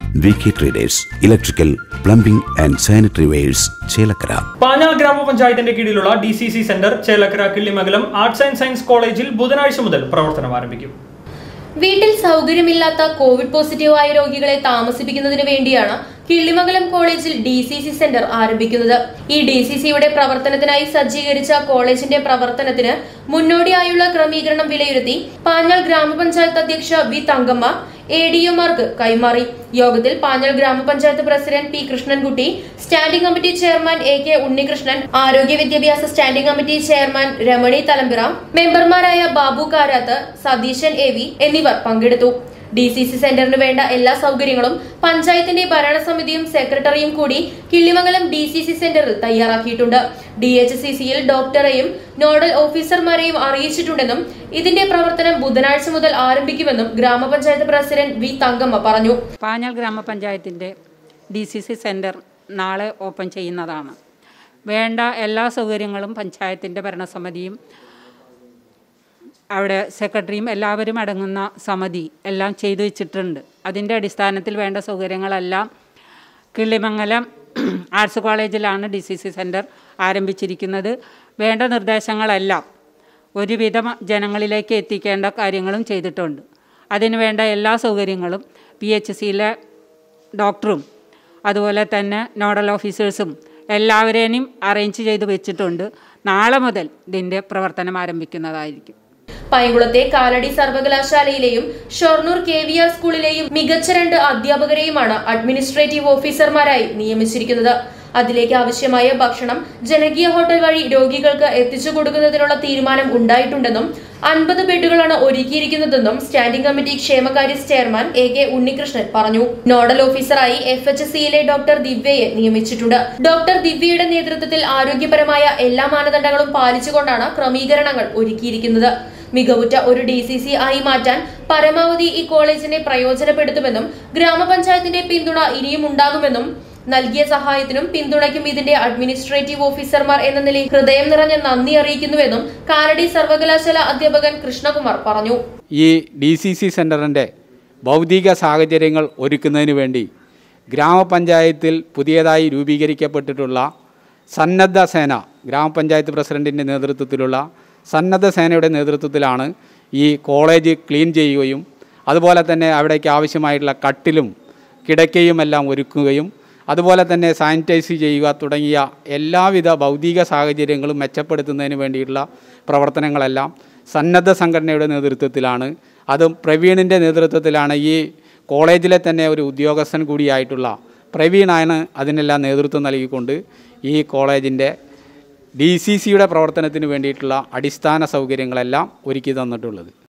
V K traders electrical plumbing and sanitary wares Chelakkara Panjal ഗ്രാമപഞ്ചായത്തിന്റെ കീഴിലുള്ള D C C centre Chelakkara Killimangalam arts and science കോളേജിൽ ബുധനാഴ്ച മുതൽ പ്രവർത്തനം ആരംഭിക്കും വീട്ടിൽ സൗകര്യമില്ലാത്ത കോവിഡ് പോസിറ്റീവായ രോഗികളെ താമസിപ്പിക്കുന്നതിന് വേണ്ടിയാണ് കിള്ളിമംഗലം കോളേജിൽ ഡി സി സി സെന്റർ ആരംഭിക്കുന്നത് ഈ ഡി സി സിയുടെ പ്രവർത്തനത്തിനായി സജ്ജീകരിച്ച കോളേജിന്റെ പ്രവർത്തനത്തിന് മുന്നോടിയായുള്ള ക്രമീകരണം വിലയിരുത്തി പാഞ്ഞാൾ ഗ്രാമപഞ്ചായത്ത് അധ്യക്ഷ വി തങ്കമ്മ എ ഡി എമാർക്ക് കൈമാറി യോഗത്തിൽ Panjal grama panchayat president P Krishnankutty standing committee chairman A K Unnikrishnan ആരോഗ്യ വിദ്യാഭ്യാസ standing committee chairman Ramani Thalampira മെമ്പർമാരായ ബാബു കാരാത്ത് സതീശൻ എ വി എന്നിവർ പങ്കെടുത്തു ഡി സി സി സെന്ററിന് വേണ്ട എല്ലാ സൗകര്യങ്ങളും പഞ്ചായത്തിന്റെ ഭരണസമിതിയും സെക്രട്ടറിയും കൂടി കിള്ളിമംഗലം ഡി സി സി സെന്ററിൽ തയ്യാറാക്കിയിട്ടുണ്ട് ഡി എച്ച് സി സിയിൽ ഡോക്ടറെയും നോഡൽ ഓഫീസർമാരെയും അറിയിച്ചിട്ടുണ്ടെന്നും ഇതിന്റെ പ്രവർത്തനം ബുധനാഴ്ച മുതൽ ആരംഭിക്കുമെന്നും ഗ്രാമപഞ്ചായത്ത് പ്രസിഡന്റ് വി തങ്കമ്മ പറഞ്ഞു പാഞ്ഞാൾ ഗ്രാമപഞ്ചായത്തിൻ്റെ ഡി സി സി സെൻറ്റർ നാളെ ഓപ്പൺ ചെയ്യുന്നതാണ് വേണ്ട എല്ലാ സൗകര്യങ്ങളും പഞ്ചായത്തിൻ്റെ ഭരണസമിതിയും അവിടെ സെക്രട്ടറിയും എല്ലാവരും അടങ്ങുന്ന സമിതി എല്ലാം ചെയ്തു വെച്ചിട്ടുണ്ട് അതിൻ്റെ അടിസ്ഥാനത്തിൽ വേണ്ട സൗകര്യങ്ങളെല്ലാം കിള്ളിമംഗലം ആർട്സ് കോളേജിലാണ് ഡി സി സി സെൻറ്റർ ആരംഭിച്ചിരിക്കുന്നത് വേണ്ട നിർദ്ദേശങ്ങളെല്ലാം ഒരുവിധം ജനങ്ങളിലേക്ക് എത്തിക്കേണ്ട കാര്യങ്ങളും ചെയ്തിട്ടുണ്ട് അതിന് വേണ്ട എല്ലാ സൗകര്യങ്ങളും പി എച്ച് സിയിലെ ഡോക്ടറും അതുപോലെ തന്നെ നോഡൽ ഓഫീസേഴ്സും എല്ലാവരെയും അറേഞ്ച് ചെയ്ത് വെച്ചിട്ടുണ്ട് നാളെ മുതൽ ഇതിൻ്റെ പ്രവർത്തനം ആരംഭിക്കുന്നതായിരിക്കും പൈങ്കുളത്തെ കാലടി സർവകലാശാലയിലെയും ഷൊർണൂർ കെ വി ആർ സ്കൂളിലെയും മികച്ച രണ്ട് അധ്യാപകരെയുമാണ് അഡ്മിനിസ്ട്രേറ്റീവ് ഓഫീസർമാരായി നിയമിച്ചിരിക്കുന്നത് അതിലേക്ക് ആവശ്യമായ ഭക്ഷണം ജനകീയ ഹോട്ടൽ വഴി രോഗികൾക്ക് എത്തിച്ചു കൊടുക്കുന്നതിനുള്ള തീരുമാനം ഉണ്ടായിട്ടുണ്ടെന്നും അൻപത് ബെഡുകളാണ് ഒരുക്കിയിരിക്കുന്നതെന്നും സ്റ്റാൻഡിംഗ് കമ്മിറ്റി ക്ഷേമകാര്യ ചെയർമാൻ എ കെ ഉണ്ണികൃഷ്ണൻ പറഞ്ഞു നോഡൽ ഓഫീസറായി എഫ് എച്ച് സിയിലെ ഡോക്ടർ ദിവ്യയെ നിയമിച്ചിട്ടുണ്ട് ഡോക്ടർ ദിവ്യയുടെ നേതൃത്വത്തിൽ ആരോഗ്യപരമായ എല്ലാ മാനദണ്ഡങ്ങളും പാലിച്ചുകൊണ്ടാണ് ക്രമീകരണങ്ങൾ ഒരുക്കിയിരിക്കുന്നത് മികവുറ്റ ഒരു ഡി സി സി ആയി മാറ്റാൻ പരമാവധി ഈ കോളേജിനെ പ്രയോജനപ്പെടുത്തുമെന്നും ഗ്രാമപഞ്ചായത്തിന്റെ പിന്തുണ ഇനിയും ഉണ്ടാകുമെന്നും നൽകിയ സഹായത്തിനും പിന്തുണയ്ക്കും ഇതിന്റെ അഡ്മിനിസ്ട്രേറ്റീവ് ഓഫീസർമാർ എന്ന നിലയിൽ ഹൃദയം നിറഞ്ഞ നന്ദി അറിയിക്കുന്നുവെന്നും കാലടി സർവകലാശാല അധ്യാപകൻ കൃഷ്ണകുമാർ പറഞ്ഞു ഈ ഡി സി സി സെൻറ്ററിൻ്റെ ഭൗതിക സാഹചര്യങ്ങൾ ഒരുക്കുന്നതിന് വേണ്ടി ഗ്രാമപഞ്ചായത്തിൽ പുതിയതായി രൂപീകരിക്കപ്പെട്ടിട്ടുള്ള സന്നദ്ധ സേന ഗ്രാമപഞ്ചായത്ത് പ്രസിഡൻറ്റിൻ്റെ നേതൃത്വത്തിലുള്ള സന്നദ്ധ സേനയുടെ നേതൃത്വത്തിലാണ് ഈ കോളേജ് ക്ലീൻ ചെയ്യുകയും അതുപോലെ തന്നെ അവിടേക്ക് ആവശ്യമായിട്ടുള്ള കട്ടിലും കിടക്കയുമെല്ലാം ഒരുക്കുകയും അതുപോലെ തന്നെ സാനിറ്റൈസ് ചെയ്യുക തുടങ്ങിയ എല്ലാവിധ ഭൗതിക സാഹചര്യങ്ങളും മെച്ചപ്പെടുത്തുന്നതിന് വേണ്ടിയിട്ടുള്ള പ്രവർത്തനങ്ങളെല്ലാം സന്നദ്ധ സംഘടനയുടെ നേതൃത്വത്തിലാണ് അതും പ്രവീണിൻ്റെ നേതൃത്വത്തിലാണ് ഈ കോളേജിലെ തന്നെ ഒരു ഉദ്യോഗസ്ഥൻ കൂടിയായിട്ടുള്ള പ്രവീണാണ് അതിനെല്ലാം നേതൃത്വം നൽകിക്കൊണ്ട് ഈ കോളേജിൻ്റെ ഡി സി സിയുടെ പ്രവർത്തനത്തിന് വേണ്ടിയിട്ടുള്ള അടിസ്ഥാന സൗകര്യങ്ങളെല്ലാം ഒരുക്കി തന്നിട്ടുള്ളത്